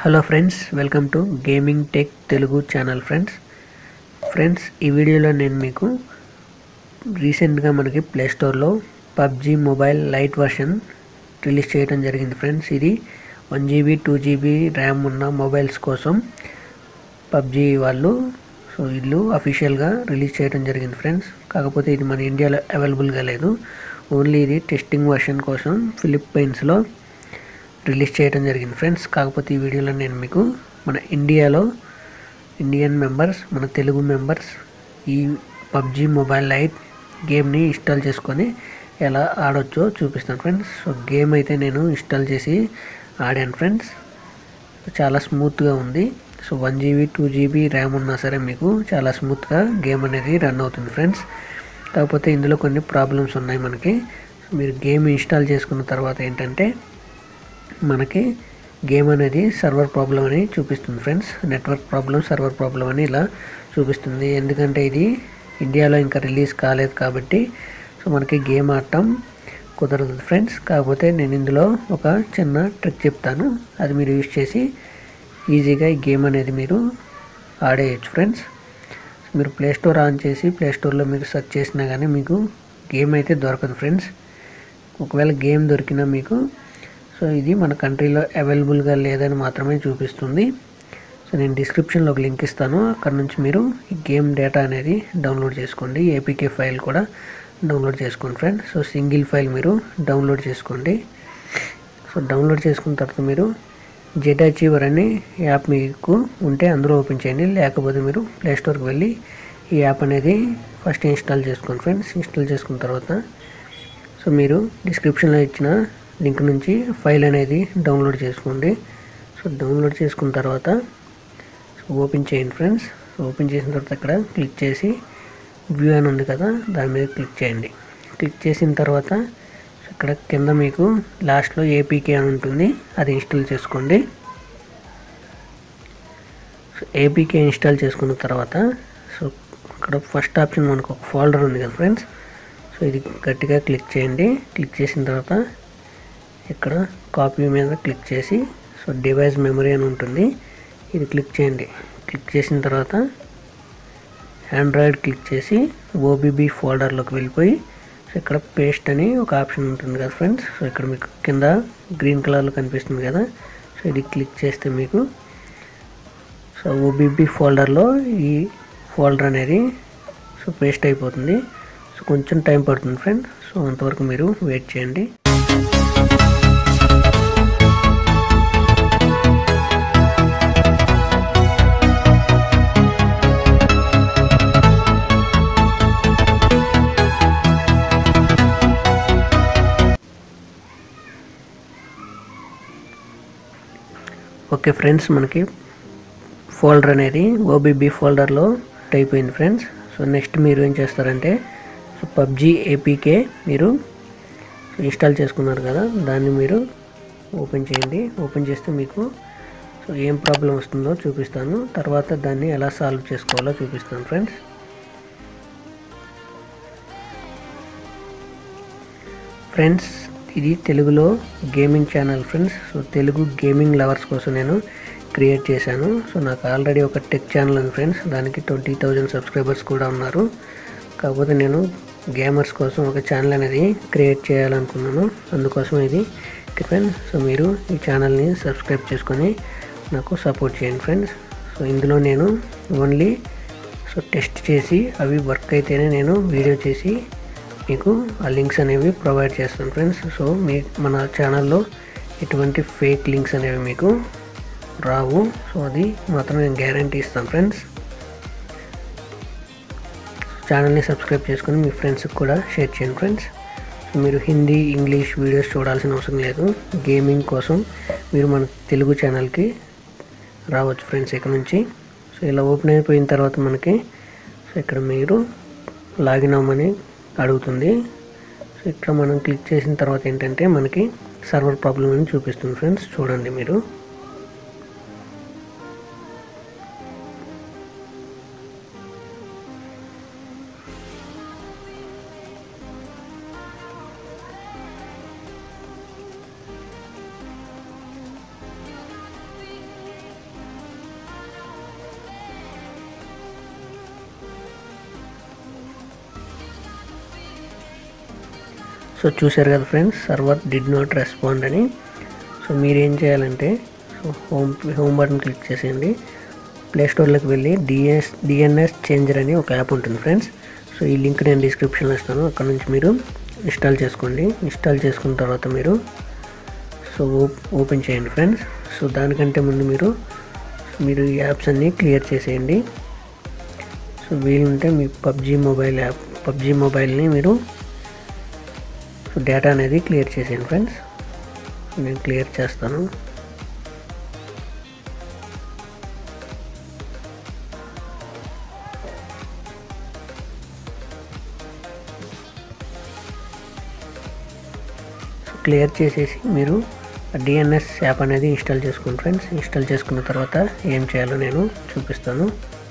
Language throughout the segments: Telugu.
hello friends welcome to gaming tech Telugu channel friends friends ఈ వీడియోలో నేను మీకు రీసెంట్గా మనకి ప్లే స్టోర్లో PUBG mobile lite version release చేయడం జరిగింది ఫ్రెండ్స్ ఇది one GB two GB RAM ఉన్న మొబైల్స్ కోసం పబ్జీ వాళ్ళు సో వీళ్ళు అఫీషియల్గా రిలీజ్ చేయడం జరిగింది ఫ్రెండ్స్ కాకపోతే ఇది మన ఇండియాలో అవైలబుల్గా లేదు ఓన్లీ ఇది టెస్టింగ్ వర్షన్ కోసం ఫిలిప్పైన్స్లో రిలీజ్ చేయడం జరిగింది ఫ్రెండ్స్ కాకపోతే ఈ వీడియోలో నేను మీకు మన ఇండియాలో ఇండియన్ మెంబర్స్ మన తెలుగు మెంబర్స్ ఈ పబ్జీ మొబైల్ లైట్ గేమ్ని ఇన్స్టాల్ చేసుకొని ఎలా ఆడొచ్చో చూపిస్తాను ఫ్రెండ్స్ సో గేమ్ అయితే నేను ఇన్స్టాల్ చేసి ఆడాను ఫ్రెండ్స్ చాలా స్మూత్గా ఉంది so one GB two GB RAM ఉన్నా సరే మీకు చాలా స్మూత్గా గేమ్ అనేది రన్ అవుతుంది ఫ్రెండ్స్ కాకపోతే ఇందులో కొన్ని ప్రాబ్లమ్స్ ఉన్నాయి మనకి మీరు గేమ్ ఇన్స్టాల్ చేసుకున్న తర్వాత ఏంటంటే మనకి గేమ్ అనేది సర్వర్ ప్రాబ్లం అని చూపిస్తుంది friends network problem server problem అని ఇలా చూపిస్తుంది ఎందుకంటే ఇది ఇండియాలో ఇంకా రిలీజ్ కాలేదు కాబట్టి సో మనకి గేమ్ ఆడటం కుదరదు ఫ్రెండ్స్ కాకపోతే నేను ఇందులో ఒక చిన్న ట్రిక్ చెప్తాను అది మీరు యూజ్ చేసి ఈజీగా ఈ గేమ్ అనేది మీరు ఆడేయచ్చు ఫ్రెండ్స్ మీరు ప్లే స్టోర్ ఆన్ చేసి ప్లే స్టోర్లో మీరు సెర్చ్ చేసినా కానీ మీకు గేమ్ అయితే దొరకదు ఫ్రెండ్స్ ఒకవేళ గేమ్ దొరికినా మీకు సో ఇది మన కంట్రీలో అవైలబుల్గా లేదని మాత్రమే చూపిస్తుంది సో నేను డిస్క్రిప్షన్లో ఒక లింక్ ఇస్తాను అక్కడ నుంచి మీరు ఈ గేమ్ డేటా అనేది డౌన్లోడ్ చేసుకోండి ఏపీకే ఫైల్ కూడా డౌన్లోడ్ చేసుకోండి ఫ్రెండ్ సో సింగిల్ ఫైల్ మీరు డౌన్లోడ్ చేసుకోండి సో డౌన్లోడ్ చేసుకున్న తర్వాత మీరు జెట్ అచీవర్ అనే యాప్ మీకు ఉంటే అందులో ఓపెన్ చేయండి లేకపోతే మీరు ప్లే స్టోర్కి వెళ్ళి ఈ యాప్ అనేది ఫస్ట్ ఇన్స్టాల్ చేసుకోండి ఫ్రెండ్స్ ఇన్స్టాల్ చేసుకున్న తర్వాత సో మీరు డిస్క్రిప్షన్లో ఇచ్చిన లింక్ నుంచి ఫైల్ అనేది డౌన్లోడ్ చేసుకోండి సో డౌన్లోడ్ చేసుకున్న తర్వాత సో ఓపెన్ చేయండి ఫ్రెండ్స్ సో ఓపెన్ చేసిన తర్వాత ఇక్కడ క్లిక్ చేసి వ్యూ అని ఉంది కదా దాని మీద క్లిక్ చేయండి క్లిక్ చేసిన తర్వాత సో ఇక్కడ కింద మీకు లాస్ట్లో ఏపీకే అని ఉంటుంది అది ఇన్స్టాల్ చేసుకోండి సో ఏపీకే ఇన్స్టాల్ చేసుకున్న తర్వాత సో ఇక్కడ ఫస్ట్ ఆప్షన్ మనకు ఒక ఫోల్డర్ ఉంది కదా ఫ్రెండ్స్ సో ఇది గట్టిగా క్లిక్ చేయండి క్లిక్ చేసిన తర్వాత ఇక్కడ కాపీ మీద క్లిక్ చేసి సో డివైస్ మెమరీ అని ఉంటుంది ఇది క్లిక్ చేయండి క్లిక్ చేసిన తర్వాత ఆండ్రాయిడ్ క్లిక్ చేసి ఓబీబీ ఫోల్డర్లోకి వెళ్ళిపోయి సో ఇక్కడ పేస్ట్ అని ఒక ఆప్షన్ ఉంటుంది కదా ఫ్రెండ్స్ సో ఇక్కడ మీకు కింద గ్రీన్ కలర్లో కనిపిస్తుంది కదా సో ఇది క్లిక్ చేస్తే మీకు సో ఓబీబీ ఫోల్డర్లో ఈ ఫోల్డర్ అనేది సో పేస్ట్ అయిపోతుంది సో కొంచెం టైం పడుతుంది ఫ్రెండ్ సో అంతవరకు మీరు వెయిట్ చేయండి ఓకే ఫ్రెండ్స్ మనకి ఫోల్డర్ అనేది ఓబీబీ ఫోల్డర్లో అయిపోయింది ఫ్రెండ్స్ సో నెక్స్ట్ మీరు ఏం చేస్తారంటే సో పబ్జీ ఏపీకే మీరు ఇన్స్టాల్ చేసుకున్నారు కదా దాన్ని మీరు ఓపెన్ చేయండి ఓపెన్ చేస్తే మీకు సో ఏం ప్రాబ్లం వస్తుందో చూపిస్తాను తర్వాత దాన్ని ఎలా సాల్వ్ చేసుకోవాలో చూపిస్తాను ఫ్రెండ్స్ ఫ్రెండ్స్ ఇది తెలుగులో gaming channel friends so Telugu gaming lovers కోసం నేను క్రియేట్ చేశాను సో నాకు ఆల్రెడీ ఒక టెక్ ఛానల్ ఉంది ఫ్రెండ్స్ దానికి ట్వంటీ థౌజండ్ సబ్స్క్రైబర్స్ కూడా ఉన్నారు కాకపోతే నేను గేమర్స్ కోసం ఒక ఛానల్ అనేది క్రియేట్ చేయాలనుకున్నాను అందుకోసం ఇది ఫ్రెండ్స్ సో మీరు ఈ ఛానల్ని సబ్స్క్రైబ్ చేసుకొని నాకు సపోర్ట్ చేయండి ఫ్రెండ్స్ సో ఇందులో నేను ఓన్లీ సో టెస్ట్ చేసి అవి వర్క్ అయితేనే నేను వీడియో చేసి మీకు ఆ లింక్స్ అనేవి ప్రొవైడ్ చేస్తాను ఫ్రెండ్స్ సో మీ మన ఛానల్లో ఎటువంటి ఫేక్ లింక్స్ అనేవి మీకు రావు సో అది మాత్రం నేను గ్యారంటీ ఇస్తాను ఫ్రెండ్స్ ఛానల్ని సబ్స్క్రైబ్ చేసుకొని మీ ఫ్రెండ్స్కి కూడా షేర్ చేయండి ఫ్రెండ్స్ మీరు హిందీ ఇంగ్లీష్ వీడియోస్ చూడాల్సిన అవసరం లేదు గేమింగ్ కోసం మీరు మన తెలుగు ఛానల్కి రావచ్చు ఫ్రెండ్స్ ఇక్కడ నుంచి సో ఇలా ఓపెన్ అయిపోయిన తర్వాత మనకి సో ఇక్కడ మీరు లాగిన్ అవ్వమని అడుగుతుంది సో ఇక్కడ మనం క్లిక్ చేసిన తర్వాత ఏంటంటే మనకి సర్వర్ ప్రాబ్లం అని చూపిస్తుంది ఫ్రెండ్స్ చూడండి మీరు సో చూసారు కదా friends server did not respond అని సో మీరు ఏం చేయాలంటే so home home button click చేసేయండి ప్లే స్టోర్లోకి వెళ్ళి డిఎస్ డిఎన్ఎస్ చేంజర్ అని ఒక యాప్ ఉంటుంది ఫ్రెండ్స్ సో ఈ లింక్ నేను డిస్క్రిప్షన్లో ఇస్తాను అక్కడ నుంచి మీరు ఇన్స్టాల్ చేసుకోండి ఇన్స్టాల్ చేసుకున్న తర్వాత మీరు సో ఓపెన్ చేయండి ఫ్రెండ్స్ సో దానికంటే ముందు మీరు మీరు ఈ యాప్స్ అన్నీ క్లియర్ చేసేయండి సో వీలుంటే మీ పబ్జీ మొబైల్ యాప్ పబ్జీ మొబైల్ని మీరు సో డేటా అనేది క్లియర్ చేసేయండి ఫ్రెండ్స్ నేను క్లియర్ చేస్తాను సో క్లియర్ చేసేసి మీరు డిఎన్ఎస్ యాప్ అనేది ఇన్స్టాల్ చేసుకోండి ఫ్రెండ్స్ ఇన్స్టాల్ చేసుకున్న తర్వాత ఏం చేయాలో నేను చూపిస్తాను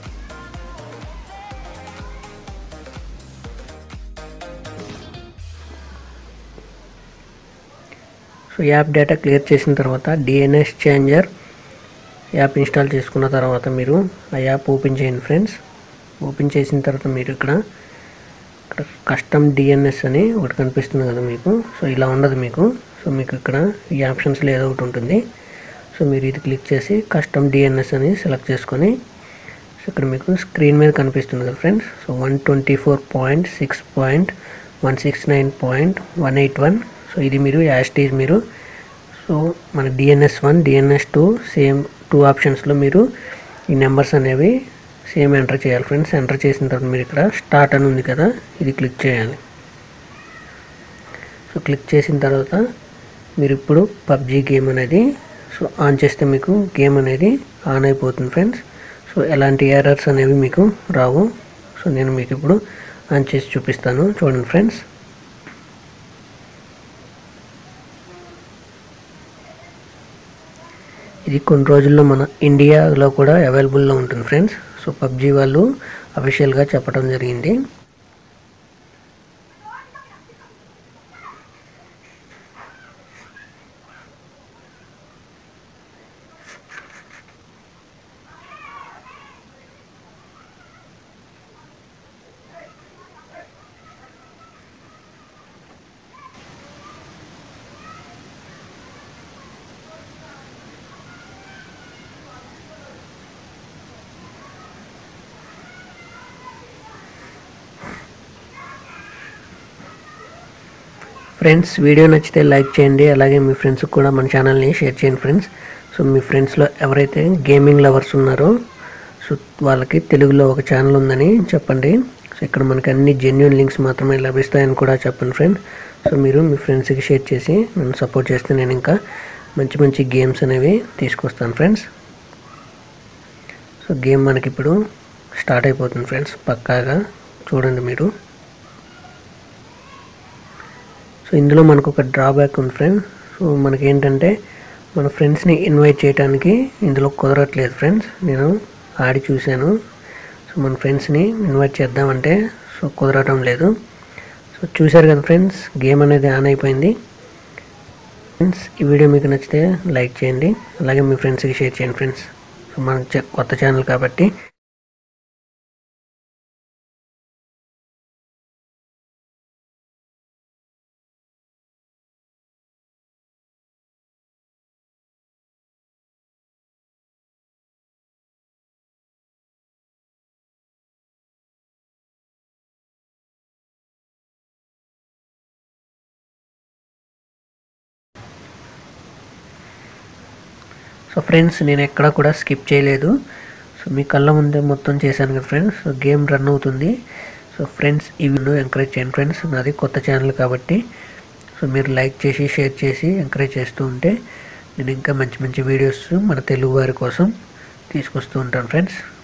సో యాప్ డేటా క్లియర్ చేసిన తర్వాత డిఎన్ఎస్ చేంజర్ యాప్ ఇన్స్టాల్ చేసుకున్న తర్వాత మీరు ఆ యాప్ ఓపెన్ చేయండి ఫ్రెండ్స్ ఓపెన్ చేసిన తర్వాత మీరు ఇక్కడ ఇక్కడ కస్టమ్ డిఎన్ఎస్ అని ఒకటి కనిపిస్తుంది కదా మీకు సో ఇలా ఉండదు మీకు సో మీకు ఇక్కడ ఈ ఆప్షన్స్లో ఏదో ఒకటి ఉంటుంది సో మీరు ఇది క్లిక్ చేసి కస్టమ్ డిఎన్ఎస్ అని సెలెక్ట్ చేసుకొని సో ఇక్కడ మీకు స్క్రీన్ మీద కనిపిస్తుంది కదా friends so one twenty four point six point one six nine point one eight one so ఇది మీరు యాస్టీజ్ మీరు సో మన DNS one DNS two same two ఆప్షన్స్లో మీరు ఈ నెంబర్స్ అనేవి సేమ్ ఎంటర్ చేయాలి ఫ్రెండ్స్ ఎంటర్ చేసిన తర్వాత మీరు ఇక్కడ స్టార్ట్ అని ఉంది కదా ఇది క్లిక్ చేయాలి సో క్లిక్ చేసిన తర్వాత మీరు ఇప్పుడు పబ్జీ గేమ్ అనేది సో ఆన్ చేస్తే మీకు గేమ్ అనేది ఆన్ అయిపోతుంది ఫ్రెండ్స్ సో ఎలాంటి ఎర్రర్స్ అనేవి మీకు రావు సో నేను మీకు ఇప్పుడు ఆన్ చేసి చూపిస్తాను చూడండి ఫ్రెండ్స్ ఇది కొన్ని రోజుల్లో మన ఇండియాలో కూడా అవైలబుల్లో ఉంటుంది ఫ్రెండ్స్ సో పబ్జీ వాళ్ళు అఫీషియల్గా చెప్పడం జరిగింది ఫ్రెండ్స్ వీడియో నచ్చితే లైక్ చేయండి అలాగే మీ ఫ్రెండ్స్కి కూడా మన ఛానల్ని షేర్ చేయండి ఫ్రెండ్స్ సో మీ ఫ్రెండ్స్లో ఎవరైతే గేమింగ్ లవర్స్ ఉన్నారో సో వాళ్ళకి తెలుగులో ఒక ఛానల్ ఉందని చెప్పండి సో ఇక్కడ మనకి అన్ని జెన్యున్ లింక్స్ మాత్రమే లభిస్తాయని కూడా చెప్పండి ఫ్రెండ్ సో మీరు మీ ఫ్రెండ్స్కి షేర్ చేసి నన్ను సపోర్ట్ చేస్తే నేను ఇంకా మంచి మంచి గేమ్స్ అనేవి తీసుకొస్తాను ఫ్రెండ్స్ సో గేమ్ మనకి ఇప్పుడు స్టార్ట్ అయిపోతుంది ఫ్రెండ్స్ పక్కాగా చూడండి మీరు సో ఇందులో మనకు ఒక డ్రాబ్యాక్ ఉంది ఫ్రెండ్స్ సో మనకి ఏంటంటే మన ఫ్రెండ్స్ని ఇన్వైట్ చేయడానికి ఇందులో కుదరట్లేదు ఫ్రెండ్స్ నేను ఆడి చూశాను సో మన ఫ్రెండ్స్ని ఇన్వైట్ చేద్దామంటే సో కుదరటం లేదు సో చూశారు కదా ఫ్రెండ్స్ గేమ్ అనేది ఆన్ అయిపోయింది ఫ్రెండ్స్ ఈ వీడియో మీకు నచ్చితే లైక్ చేయండి అలాగే మీ ఫ్రెండ్స్కి షేర్ చేయండి ఫ్రెండ్స్ సో మన చ- కొత్త ఛానల్ కాబట్టి సో ఫ్రెండ్స్ నేను ఎక్కడా కూడా స్కిప్ చేయలేదు సో మీ కళ్ళ ముందే మొత్తం చేశాను కదా ఫ్రెండ్స్ సో గేమ్ రన్ అవుతుంది సో ఫ్రెండ్స్ ఈ వీడియో ఎంకరేజ్ చేయండి ఫ్రెండ్స్ నాది కొత్త ఛానల్ కాబట్టి సో మీరు లైక్ చేసి షేర్ చేసి ఎంకరేజ్ చేస్తూ ఉంటే నేను ఇంకా మంచి మంచి వీడియోస్ మన తెలుగు వారి కోసం తీసుకొస్తూ ఉంటాను ఫ్రెండ్స్